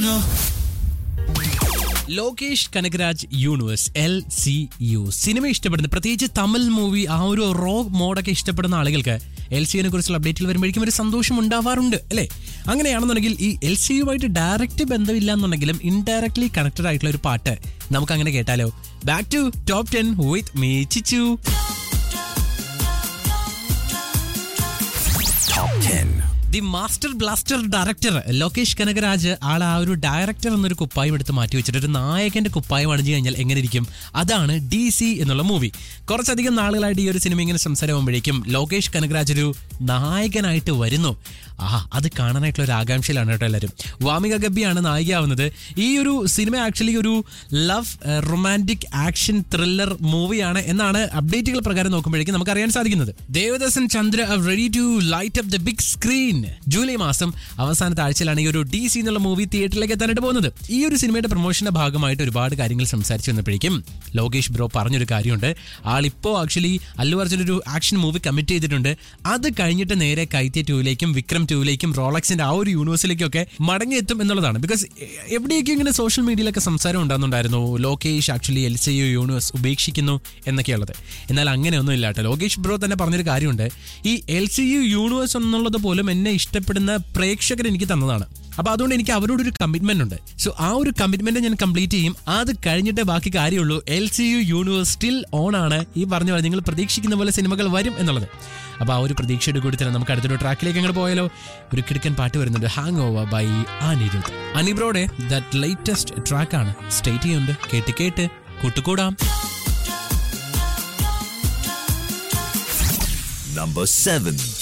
Lokesh Kanagaraj universe L C U cinema ഇഷ്ടപ്പെടുന്ന പ്രത്യേകിച്ച് Tamil movie ആ ഒരു റോ മോഡൊക്കെ ഇഷ്ടപ്പെടുന്ന ആളുകൾക്ക് എൽ സിയെ കുറിച്ചുള്ള അപ്ഡേറ്റുകൾ വരുമ്പോഴേക്കും ഒരു സന്തോഷം ഉണ്ടാവാറുണ്ട് അല്ലേ അങ്ങനെയാണെന്നുണ്ടെങ്കിൽ ഈ എൽ സി യുമായിട്ട് ഡയറക്റ്റ് ബന്ധമില്ല എന്നുണ്ടെങ്കിലും ഇൻഡയറക്ട്ലി കണക്റ്റഡ് ആയിട്ടുള്ള ഒരു പാട്ട് നമുക്ക് അങ്ങനെ കേട്ടാലോ back to top ten with me Chichu the master blaster director Lokesh Kanagaraj ആൾ ആ ഒരു ഡയറക്ടർ എന്നൊരു കുപ്പായം എടുത്ത് മാറ്റി വെച്ചിട്ട് ഒരു നായകന്റെ കുപ്പായം അണിഞ്ഞു കഴിഞ്ഞാൽ എങ്ങനെ ഇരിക്കും അതാണ് ഡി സി എന്നുള്ള മൂവി കുറച്ചധികം നാളുകളായിട്ട് ഈ ഒരു സിനിമ ഇങ്ങനെ സംസാരമാകുമ്പോഴേക്കും ലോകേഷ് കനകരാജ് ഒരു നായകനായിട്ട് വരുന്നു ആഹാ അത് കാണാനായിട്ടുള്ള ഒരു ആകാംക്ഷയിലാണ് കേട്ടോ എല്ലാവരും വാമിക ഗബ്ബിയാണ് നായികയാവുന്നത് ഈ ഒരു സിനിമ ആക്ച്വലി ഒരു ലവ് റൊമാൻറ്റിക് ആക്ഷൻ ത്രില്ലർ മൂവിയാണ് എന്നാണ് അപ്ഡേറ്റുകൾ പ്രകാരം നോക്കുമ്പോഴേക്കും നമുക്ക് അറിയാൻ സാധിക്കുന്നത് Devadasan Chandra ready to light up the big screen July മാസം അവസാനത്തെ ആഴ്ചയിലാണ് ഈ ഒരു ഡി സി എന്നുള്ള മൂവി തിയേറ്ററിലേക്ക് എത്താനായിട്ട് പോകുന്നത് ഈ ഒരു സിനിമയുടെ പ്രൊമോഷന്റെ ഭാഗമായിട്ട് ഒരുപാട് കാര്യങ്ങൾ സംസാരിച്ചു വന്നപ്പോഴേക്കും ലോകേഷ് ബ്രോ പറഞ്ഞൊരു കാര്യമുണ്ട് ആളിപ്പോ ആക്ച്വലി അല്ലു അർജുൻ ഒരു ആക്ഷൻ മൂവി കമ്മിറ്റ് ചെയ്തിട്ടുണ്ട് അത് കഴിഞ്ഞിട്ട് നേരെ കൈത്യ ടൂവിലേക്കും വിക്രം ടൂവിലേക്കും റോളക്സിന്റെ ആ ഒരു യൂണിവേഴ്സിലേക്കൊക്കെ മടങ്ങിയെത്തും എന്നുള്ളതാണ് ബിക്കോസ് എവിടെയൊക്കെ ഇങ്ങനെ സോഷ്യൽ മീഡിയയിലൊക്കെ സംസാരം ഉണ്ടാകുന്നുണ്ടായിരുന്നു Lokesh actually L C U universe ഉപേക്ഷിക്കുന്നു എന്നൊക്കെയുള്ളത് എന്നാൽ അങ്ങനെയൊന്നും ഇല്ല കേട്ടോ ലോകേഷ് ബ്രോ തന്നെ പറഞ്ഞൊരു കാര്യമുണ്ട് ഈ എൽ സി യു യൂണിവേഴ്സ് എന്നുള്ളത് പോലും എന്നെ ഇഷ്ടപ്പെടുന്ന പ്രേക്ഷകർ എനിക്ക് തന്നതാണ് അപ്പൊ അതുകൊണ്ട് എനിക്ക് അവരോട് ഒരു കമ്മിറ്റ്മെന്റ് ഉണ്ട് സോ ആ ഒരു കമ്മിറ്റ്മെന്റ് ഞാൻ കംപ്ലീറ്റ് ചെയ്യും അത് കഴിഞ്ഞിട്ടേ ബാക്കി കാര്യമുള്ളൂ L C U universe still on ആണ് ഈ പറഞ്ഞ പോലെ നിങ്ങൾ പ്രതീക്ഷിക്കുന്ന പോലെ സിനിമകൾ വരും എന്നുള്ളത് അപ്പൊ ആ ഒരു പ്രതീക്ഷയുടെ കൂടി തന്നെ നമുക്ക് അടുത്തൊരു ട്രാക്കിലേക്ക് അങ്ങോട്ട് പോയാലോ ഒരു കിടക്കൻ പാട്ട് വരുന്നുണ്ട് ഹാങ് ഓവർ ബൈ അനിരുദ്ധ് അനിബ്രോടെ ദാറ്റ് ലേറ്റസ്റ്റ് ട്രാക്കാണ് സ്റ്റേറ്റ് ചെയ്യുന്നുണ്ട് കേട്ട് കേട്ട് കൂട്ടുകൂടാം Number 7.